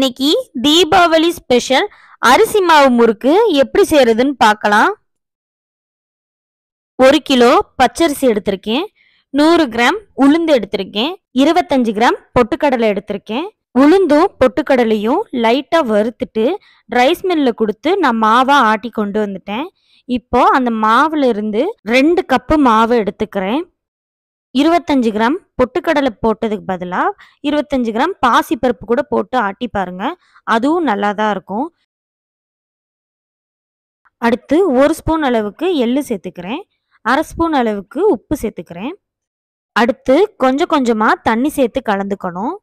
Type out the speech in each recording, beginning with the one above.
இன்னைக்கு தீபாவளி ஸ்பெஷல் அரிசி மாவு முறுக்கு எப்படி செய்யறதுன்னு பார்க்கலாம் ஒரு கிலோ பச்சரிசி எடுத்திருக்கேன் நூறு கிராம் உளுந்து எடுத்திருக்கேன் இருபத்தஞ்சு கிராம் பொட்டுக்கடலை எடுத்திருக்கேன் உளுந்தும் பொட்டுக்கடலையும் லைட்டா வறுத்துட்டு ரைஸ் மில்ல கொடுத்து நான் மாவா ஆட்டி கொண்டு வந்துட்டேன் இப்போ அந்த மாவுல இருந்து ரெண்டு கப்பு மாவு எடுத்துக்கிறேன் இருபத்தஞ்சு கிராம் பொட்டுக்கடலை போட்டதுக்கு பதிலாக இருபத்தஞ்சு கிராம் பாசிப்பருப்பு கூட போட்டு ஆட்டி பாருங்க அதுவும் நல்லா தான் இருக்கும் அடுத்து ஒரு ஸ்பூன் அளவுக்கு எள்ளு சேர்த்துக்கிறேன் அரை ஸ்பூன் அளவுக்கு உப்பு சேர்த்துக்கிறேன் அடுத்து கொஞ்சம் கொஞ்சமா தண்ணி சேர்த்து கலந்துக்கணும்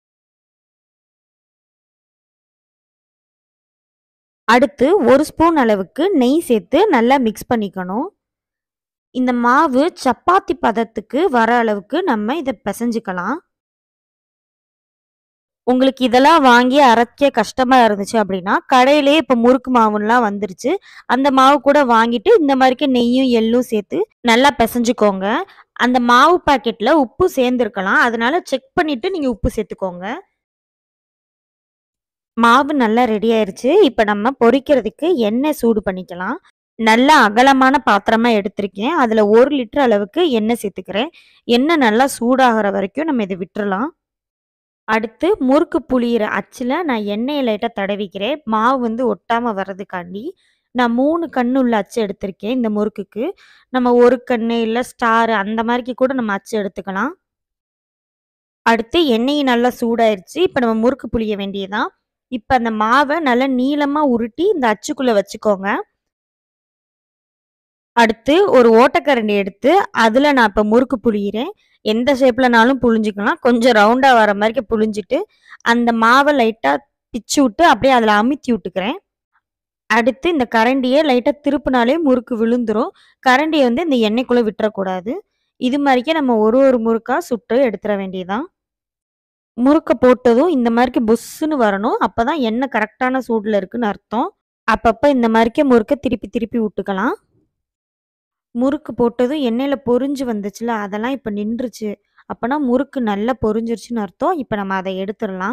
அடுத்து ஒரு ஸ்பூன் அளவுக்கு நெய் சேர்த்து நல்லா மிக்ஸ் பண்ணிக்கணும் இந்த மாவு சப்பாத்தி பதத்துக்கு வர அளவுக்கு நம்ம இதை பிசைஞ்சுக்கலாம் உங்களுக்கு இதெல்லாம் வாங்கி அரைக்க கஷ்டமா இருந்துச்சு அப்படின்னா கடையிலே இப்போ முறுக்கு மாவுலாம் வந்துருச்சு அந்த மாவு கூட வாங்கிட்டு இந்த மாதிரிக்கு நெய்யும் எள்ளும் சேர்த்து நல்லா பிசைஞ்சுக்கோங்க அந்த மாவு பாக்கெட்ல உப்பு சேர்ந்துருக்கலாம் அதனால செக் பண்ணிட்டு நீங்க உப்பு சேர்த்துக்கோங்க மாவு நல்லா ரெடி ஆயிருச்சு இப்போ நம்ம பொரிக்கிறதுக்கு எண்ணெய் சூடு பண்ணிக்கலாம் நல்ல அகலமான பாத்திரமா எடுத்திருக்கேன் அதுல ஒரு லிட்டர் அளவுக்கு எண்ணெய் சேர்த்துக்கிறேன் எண்ணெய் நல்லா சூடாகிற வரைக்கும் நம்ம இதை விட்டுறலாம் அடுத்து முறுக்கு புளியிற அச்சில் நான் எண்ணெயை லைட்டாக தடவிக்கிறேன் மாவு வந்து ஒட்டாமல் வர்றதுக்காண்டி நான் மூணு கண்ணு உள்ள அச்சு எடுத்திருக்கேன் இந்த முறுக்குக்கு நம்ம ஒரு கண்ணு இல்லை ஸ்டார் அந்த மாதிரிக்கு கூட நம்ம அச்சு எடுத்துக்கலாம் அடுத்து எண்ணெய் நல்லா சூடாயிருச்சு இப்போ நம்ம முறுக்கு புளிய வேண்டியதான் இப்போ அந்த மாவை நல்லா நீளமாக உருட்டி இந்த அச்சுக்குள்ளே வச்சுக்கோங்க அடுத்து ஒரு ஓட்டக்கரண்டி எடுத்து அதில் நான் இப்போ முறுக்கு புளியிறேன் எந்த ஷேப்லனாலும் புழிஞ்சிக்கலாம் கொஞ்சம் ரவுண்டாக வர மாதிரி புழிஞ்சிட்டு அந்த மாவை லைட்டாக பிச்சு விட்டு அப்படியே அதில் அமுத்தி விட்டுக்கிறேன் அடுத்து இந்த கரண்டியை லைட்டாக திருப்பினாலே முறுக்கு விழுந்துரும் கரண்டியை வந்து இந்த எண்ணெய்க்குள்ளே விட்டுறக்கூடாது இது மாதிரிக்கே நம்ம ஒரு ஒரு முறுக்காக சுட்டு எடுத்துட வேண்டியதான் முறுக்கை போட்டதும் இந்த மாதிரிக்கு புஷ்ஷுன்னு வரணும் அப்போ தான் எண்ணெய் கரெக்டான சூடில் இருக்குன்னு அர்த்தம் அப்பப்போ இந்த மாதிரிக்கே முறுக்கை திருப்பி திருப்பி விட்டுக்கலாம் முறுக்கு போட்டதும் எண்ணெயில் பொரிஞ்சு வந்துச்சுல அதெல்லாம் இப்போ நின்றுச்சு அப்போனா முறுக்கு நல்லா பொரிஞ்சிருச்சுன்னு அர்த்தம் இப்போ நம்ம அதை எடுத்துடலாம்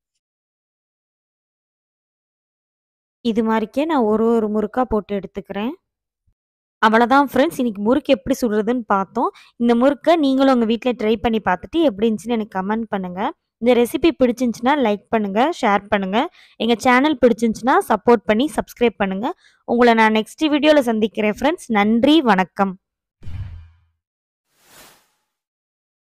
இது மாதிரிக்கே நான் ஒரு ஒரு முறுக்கா போட்டு எடுத்துக்கிறேன் அவ்வளோதான் ஃப்ரெண்ட்ஸ் இன்னைக்கு முறுக்கு எப்படி சுடுறதுன்னு பார்த்தோம் இந்த முறுக்கை நீங்களும் உங்கள் வீட்டில் ட்ரை பண்ணி பார்த்துட்டு எப்படி இருந்துச்சுன்னு எனக்கு கமெண்ட் பண்ணுங்கள் இந்த ரெசிபி பிடிச்சிருந்துச்சுன்னா லைக் பண்ணுங்கள் ஷேர் பண்ணுங்கள் எங்கள் சேனல் பிடிச்சிருந்துச்சுன்னா சப்போர்ட் பண்ணி சப்ஸ்கிரைப் பண்ணுங்கள் உங்களை நான் நெக்ஸ்ட் வீடியோவில் சந்திக்கிறேன் ஃப்ரெண்ட்ஸ் நன்றி வணக்கம்